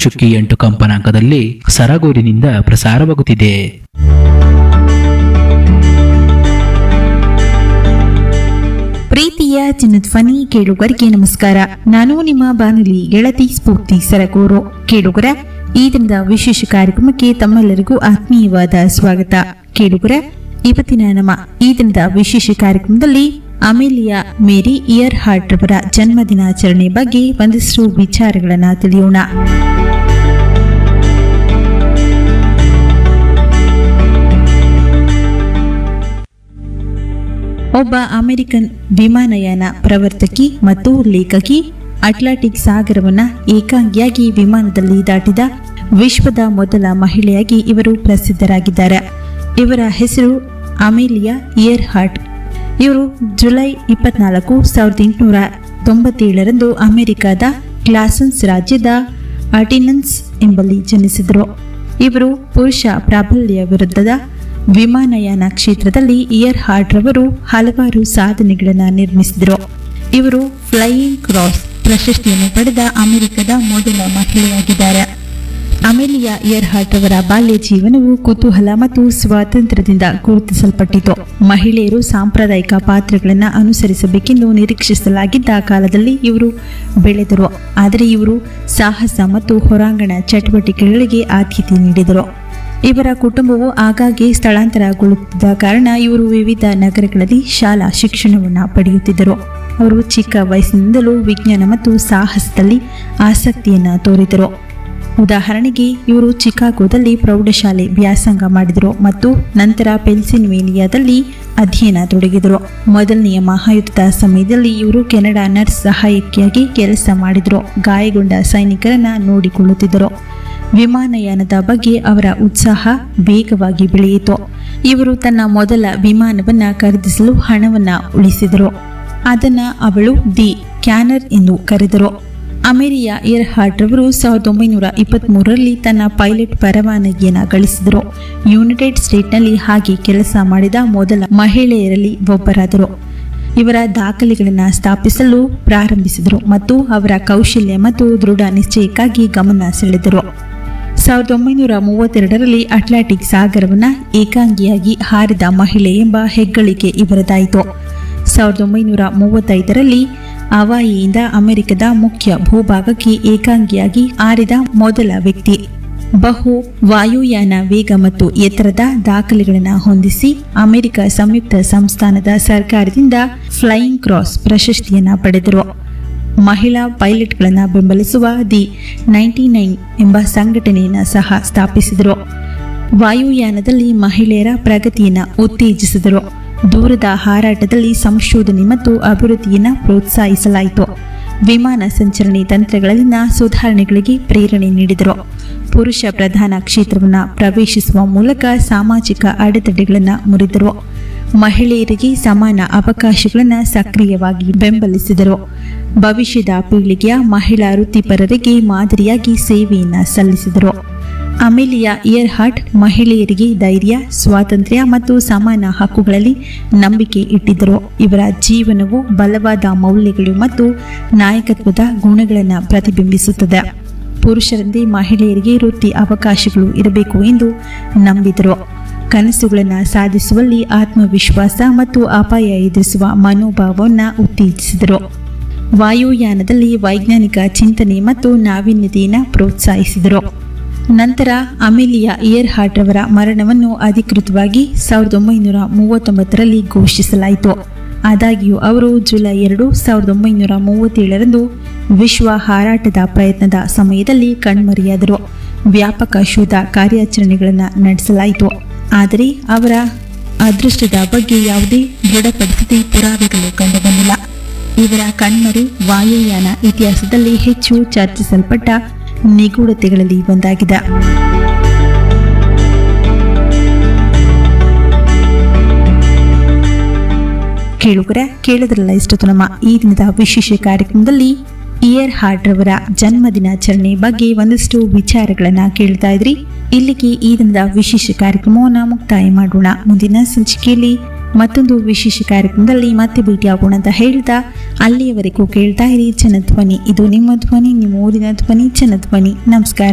ಚುಕ್ಕಿ ಎಂಟು ಕಂಪನಾಂಕದಲ್ಲಿ ಸರಗೂರಿನಿಂದ ಪ್ರಸಾರವಾಗುತ್ತಿದೆ ಪ್ರೀತಿಯ ಚಿನ್ನಧ್ವನಿ ಕೇಳುಗರಿಗೆ ನಮಸ್ಕಾರ ನಾನು ನಿಮ್ಮ ಬಾನುಲಿ ಗೆಳತಿ ಸ್ಫೂರ್ತಿ ಸರಗೂರು ಕೇಳುಗರ ಈ ದಿನದ ವಿಶೇಷ ಕಾರ್ಯಕ್ರಮಕ್ಕೆ ತಮ್ಮೆಲ್ಲರಿಗೂ ಆತ್ಮೀಯವಾದ ಸ್ವಾಗತ ಕೇಳುಗರ ಇವತ್ತಿನ ನಮ್ಮ ಈ ದಿನದ ವಿಶೇಷ ಕಾರ್ಯಕ್ರಮದಲ್ಲಿ ಅಮೇಲಿಯಾ ಮೇರಿ ಇಯರ್ ಹಾರ್ಟ್ ರವರ ಜನ್ಮದಿನಾಚರಣೆ ಬಗ್ಗೆ ಒಂದಿಷ್ಟು ವಿಚಾರಗಳನ್ನ ತಿಳಿಯೋಣ ಒಬ್ಬ ಅಮೆರಿಕನ್ ವಿಮಾನಯಾನ ಪ್ರವರ್ತಕಿ ಮತ್ತು ಲೇಖಕಿ ಅಟ್ಲಾಂಟಿಕ್ ಸಾಗರವನ್ನ ಏಕಾಂಗಿಯಾಗಿ ವಿಮಾನದಲ್ಲಿ ದಾಟಿದ ವಿಶ್ವದ ಮೊದಲ ಮಹಿಳೆಯಾಗಿ ಇವರು ಪ್ರಸಿದ್ಧರಾಗಿದ್ದಾರೆ ಇವರ ಹೆಸರು ಅಮೇಲಿಯಾ ಇಯರ್ ಹಾರ್ಟ್ ಇವರು ಜುಲೈ ಇಪ್ಪತ್ನಾಲ್ಕು ಸಾವಿರದ ಎಂಟುನೂರ ತೊಂಬತ್ತೇಳರಂದು ಅಮೆರಿಕದ ಕ್ಲಾಸನ್ಸ್ ರಾಜ್ಯದ ಅಟಿನನ್ಸ್ ಎಂಬಲ್ಲಿ ಜನಿಸಿದರು ಇವರು ಪುರುಷ ಪ್ರಾಬಲ್ಯ ವಿರುದ್ಧದ ವಿಮಾನಯಾನ ಕ್ಷೇತ್ರದಲ್ಲಿ ಇಯರ್ ಹಾರ್ಟ್ ರವರು ಹಲವಾರು ಸಾಧನೆಗಳನ್ನು ನಿರ್ಮಿಸಿದರು ಇವರು ಫ್ಲೈಯಿಂಗ್ ಕ್ರಾಸ್ ಪ್ರಶಸ್ತಿಯನ್ನು ಪಡೆದ ಅಮೆರಿಕದ ಮೊದಲ ಮಹಿಳೆಯಾಗಿದ್ದಾರೆ ಅಮೆಲಿಯಾ ಇಯರ್ ಹಾರ್ಟ್ ಅವರ ಬಾಲ್ಯ ಜೀವನವು ಕುತೂಹಲ ಮತ್ತು ಸ್ವಾತಂತ್ರ್ಯದಿಂದ ಗುರುತಿಸಲ್ಪಟ್ಟಿತು ಮಹಿಳೆಯರು ಸಾಂಪ್ರದಾಯಿಕ ಪಾತ್ರಗಳನ್ನು ಅನುಸರಿಸಬೇಕೆಂದು ನಿರೀಕ್ಷಿಸಲಾಗಿದ್ದ ಕಾಲದಲ್ಲಿ ಇವರು ಬೆಳೆದರು ಆದರೆ ಇವರು ಸಾಹಸ ಮತ್ತು ಹೊರಾಂಗಣ ಚಟುವಟಿಕೆಗಳಿಗೆ ಆದ್ಯತೆ ನೀಡಿದರು ಇವರ ಕುಟುಂಬವು ಆಗಾಗ್ಗೆ ಸ್ಥಳಾಂತರಗೊಳ್ಳುತ್ತಿದ್ದ ಕಾರಣ ಇವರು ವಿವಿಧ ನಗರಗಳಲ್ಲಿ ಶಾಲಾ ಶಿಕ್ಷಣವನ್ನು ಪಡೆಯುತ್ತಿದ್ದರು ಅವರು ಚಿಕ್ಕ ವಯಸ್ಸಿನಿಂದಲೂ ವಿಜ್ಞಾನ ಮತ್ತು ಸಾಹಸದಲ್ಲಿ ಆಸಕ್ತಿಯನ್ನು ತೋರಿದರು ಉದಾಹರಣೆಗೆ ಇವರು ಚಿಕಾಗೋದಲ್ಲಿ ಪ್ರೌಢಶಾಲೆ ವ್ಯಾಸಂಗ ಮಾಡಿದರು ಮತ್ತು ನಂತರ ಪೆನ್ಸಿಲ್ವೇನಿಯಾದಲ್ಲಿ ಅಧ್ಯಯನ ತೊಡಗಿದರು ಮೊದಲನೆಯ ಮಹಾಯುದ್ಧದ ಸಮಯದಲ್ಲಿ ಇವರು ಕೆನಡಾ ನರ್ಸ್ ಸಹಾಯಕಿಯಾಗಿ ಕೆಲಸ ಮಾಡಿದರು ಗಾಯಗೊಂಡ ಸೈನಿಕರನ್ನ ನೋಡಿಕೊಳ್ಳುತ್ತಿದ್ದರು ವಿಮಾನಯಾನದ ಬಗ್ಗೆ ಅವರ ಉತ್ಸಾಹ ವೇಗವಾಗಿ ಬೆಳೆಯಿತು ಇವರು ತನ್ನ ಮೊದಲ ವಿಮಾನವನ್ನ ಖರೀದಿಸಲು ಹಣವನ್ನ ಉಳಿಸಿದರು ಅದನ್ನ ಅವಳು ದಿ ಕ್ಯಾನರ್ ಎಂದು ಕರೆದರು ಅಮೇರಿಯಾ ಇಯರ್ ಹಾರ್ಟ್ ರವರು ಸಾವಿರದ ಒಂಬೈನೂರ ಇಪ್ಪತ್ತ್ಮೂರರಲ್ಲಿ ತನ್ನ ಪೈಲಟ್ ಪರವಾನಗಿಯನ್ನು ಗಳಿಸಿದರು ಯುನೈಟೆಡ್ ಸ್ಟೇಟ್ನಲ್ಲಿ ಹಾಗೆ ಕೆಲಸ ಮಾಡಿದ ಮೊದಲ ಮಹಿಳೆಯರಲ್ಲಿ ಒಬ್ಬರಾದರು ಇವರ ದಾಖಲೆಗಳನ್ನು ಸ್ಥಾಪಿಸಲು ಪ್ರಾರಂಭಿಸಿದರು ಮತ್ತು ಅವರ ಕೌಶಲ್ಯ ಮತ್ತು ದೃಢ ನಿಶ್ಚಯಕ್ಕಾಗಿ ಗಮನ ಸೆಳೆದರು ಸಾವಿರದ ಒಂಬೈನೂರ ಮೂವತ್ತೆರಡರಲ್ಲಿ ಅಟ್ಲಾಂಟಿಕ್ ಸಾಗರವನ್ನು ಏಕಾಂಗಿಯಾಗಿ ಹಾರಿದ ಮಹಿಳೆ ಎಂಬ ಹೆಗ್ಗಳಿಕೆ ಇವರದಾಯಿತು ಸಾವಿರದ ಒಂಬೈನೂರ ಮೂವತ್ತೈದರಲ್ಲಿ ಹವಾಯಿಯಿಂದ ಅಮೆರಿಕದ ಮುಖ್ಯ ಭೂಭಾಗಕ್ಕೆ ಏಕಾಂಗಿಯಾಗಿ ಹಾರಿದ ಮೊದಲ ವ್ಯಕ್ತಿ ಬಹು ವಾಯುಯಾನ ವೇಗ ಮತ್ತು ಎತ್ತರದ ದಾಖಲೆಗಳನ್ನು ಹೊಂದಿಸಿ ಅಮೆರಿಕ ಸಂಯುಕ್ತ ಸಂಸ್ಥಾನದ ಸರ್ಕಾರದಿಂದ ಫ್ಲೈಯಿಂಗ್ ಕ್ರಾಸ್ ಪ್ರಶಸ್ತಿಯನ್ನು ಪಡೆದರು ಮಹಿಳಾ ಪೈಲಟ್ಗಳನ್ನು ಬೆಂಬಲಿಸುವ ದಿ ನೈಂಟಿ ನೈನ್ ಎಂಬ ಸಂಘಟನೆಯನ್ನು ಸಹ ಸ್ಥಾಪಿಸಿದರು ವಾಯುಯಾನದಲ್ಲಿ ಮಹಿಳೆಯರ ಪ್ರಗತಿಯನ್ನು ಉತ್ತೇಜಿಸಿದರು ದೂರದ ಹಾರಾಟದಲ್ಲಿ ಸಂಶೋಧನೆ ಮತ್ತು ಅಭಿವೃದ್ಧಿಯನ್ನು ಪ್ರೋತ್ಸಾಹಿಸಲಾಯಿತು ವಿಮಾನ ಸಂಚರಣೆ ತಂತ್ರಗಳಲ್ಲಿನ ಸುಧಾರಣೆಗಳಿಗೆ ಪ್ರೇರಣೆ ನೀಡಿದರು ಪುರುಷ ಪ್ರಧಾನ ಕ್ಷೇತ್ರವನ್ನು ಪ್ರವೇಶಿಸುವ ಮೂಲಕ ಸಾಮಾಜಿಕ ಅಡೆತಡೆಗಳನ್ನು ಮುರಿದರು ಮಹಿಳೆಯರಿಗೆ ಸಮಾನ ಅವಕಾಶಗಳನ್ನು ಸಕ್ರಿಯವಾಗಿ ಬೆಂಬಲಿಸಿದರು ಭವಿಷ್ಯದ ಪೀಳಿಗೆಯ ಮಹಿಳಾ ವೃತ್ತಿಪರರಿಗೆ ಮಾದರಿಯಾಗಿ ಸೇವೆಯನ್ನು ಸಲ್ಲಿಸಿದರು ಅಮೇಲಿಯಾ ಇಯರ್ ಹಾರ್ಟ್ ಮಹಿಳೆಯರಿಗೆ ಧೈರ್ಯ ಸ್ವಾತಂತ್ರ್ಯ ಮತ್ತು ಸಮಾನ ಹಕ್ಕುಗಳಲ್ಲಿ ನಂಬಿಕೆ ಇಟ್ಟಿದ್ದರು ಇವರ ಜೀವನವು ಬಲವಾದ ಮೌಲ್ಯಗಳು ಮತ್ತು ನಾಯಕತ್ವದ ಗುಣಗಳನ್ನು ಪ್ರತಿಬಿಂಬಿಸುತ್ತದೆ ಪುರುಷರಂತೆ ಮಹಿಳೆಯರಿಗೆ ವೃತ್ತಿ ಅವಕಾಶಗಳು ಇರಬೇಕು ಎಂದು ನಂಬಿದರು ಕನಸುಗಳನ್ನು ಸಾಧಿಸುವಲ್ಲಿ ಆತ್ಮವಿಶ್ವಾಸ ಮತ್ತು ಅಪಾಯ ಎದುರಿಸುವ ಮನೋಭಾವವನ್ನು ಉತ್ತೇಜಿಸಿದರು ವಾಯುಯಾನದಲ್ಲಿ ವೈಜ್ಞಾನಿಕ ಚಿಂತನೆ ಮತ್ತು ನಾವೀನ್ಯತೆಯನ್ನು ಪ್ರೋತ್ಸಾಹಿಸಿದರು ನಂತರ ಅಮೇಲಿಯಾ ಇಯರ್ ಹಾರ್ಟ್ ರವರ ಮರಣವನ್ನು ಅಧಿಕೃತವಾಗಿ ಸಾವಿರದ ಒಂಬೈನೂರ ಮೂವತ್ತೊಂಬತ್ತರಲ್ಲಿ ಘೋಷಿಸಲಾಯಿತು ಆದಾಗ್ಯೂ ಅವರು ಜುಲೈ ಎರಡು ಸಾವಿರದ ಒಂಬೈನೂರ ಮೂವತ್ತೇಳರಂದು ವಿಶ್ವ ಹಾರಾಟದ ಪ್ರಯತ್ನದ ಸಮಯದಲ್ಲಿ ಕಣ್ಮರೆಯಾದರು ವ್ಯಾಪಕ ಶೋಧ ಕಾರ್ಯಾಚರಣೆಗಳನ್ನು ನಡೆಸಲಾಯಿತು ಆದರೆ ಅವರ ಅದೃಷ್ಟದ ಬಗ್ಗೆ ಯಾವುದೇ ದೃಢಪಡಿಸದೆ ಪುರಾವೆಗಳು ಕಂಡುಬಂದಿಲ್ಲ ಇವರ ಕಣ್ಮರೆ ವಾಯುಯಾನ ಇತಿಹಾಸದಲ್ಲಿ ಹೆಚ್ಚು ಚರ್ಚಿಸಲ್ಪಟ್ಟ ನಿಗೂಢತೆಗಳಲ್ಲಿ ಒಂದಾಗಿದೆ ಕೇಳುಗರ ಕೇಳಿದ್ರಲ್ಲ ಇಷ್ಟೊತ್ತು ನಮ್ಮ ಈ ದಿನದ ವಿಶೇಷ ಕಾರ್ಯಕ್ರಮದಲ್ಲಿ ಇಯರ್ ಹಾರ್ಟ್ ರವರ ಜನ್ಮದಿನಾಚರಣೆ ಬಗ್ಗೆ ಒಂದಷ್ಟು ವಿಚಾರಗಳನ್ನ ಕೇಳ್ತಾ ಇದ್ರಿ ಇಲ್ಲಿಗೆ ಈ ದಿನದ ವಿಶೇಷ ಕಾರ್ಯಕ್ರಮವನ್ನು ಮುಕ್ತಾಯ ಮಾಡೋಣ ಮುಂದಿನ ಸಂಚಿಕೆಯಲ್ಲಿ ಮತ್ತೊಂದು ವಿಶೇಷ ಕಾರ್ಯಕ್ರಮದಲ್ಲಿ ಮತ್ತೆ ಭೇಟಿಯಾಗೋಣ ಅಂತ ಹೇಳ್ತಾ ಅಲ್ಲಿಯವರೆಗೂ ಕೇಳ್ತಾ ಇರಿ ಜನಧ್ವನಿ ಇದು ನಿಮ್ಮ ಧ್ವನಿ ನಿಮ್ಮ ಊರಿನ ಧ್ವನಿ ಜನಧ್ವನಿ ನಮಸ್ಕಾರ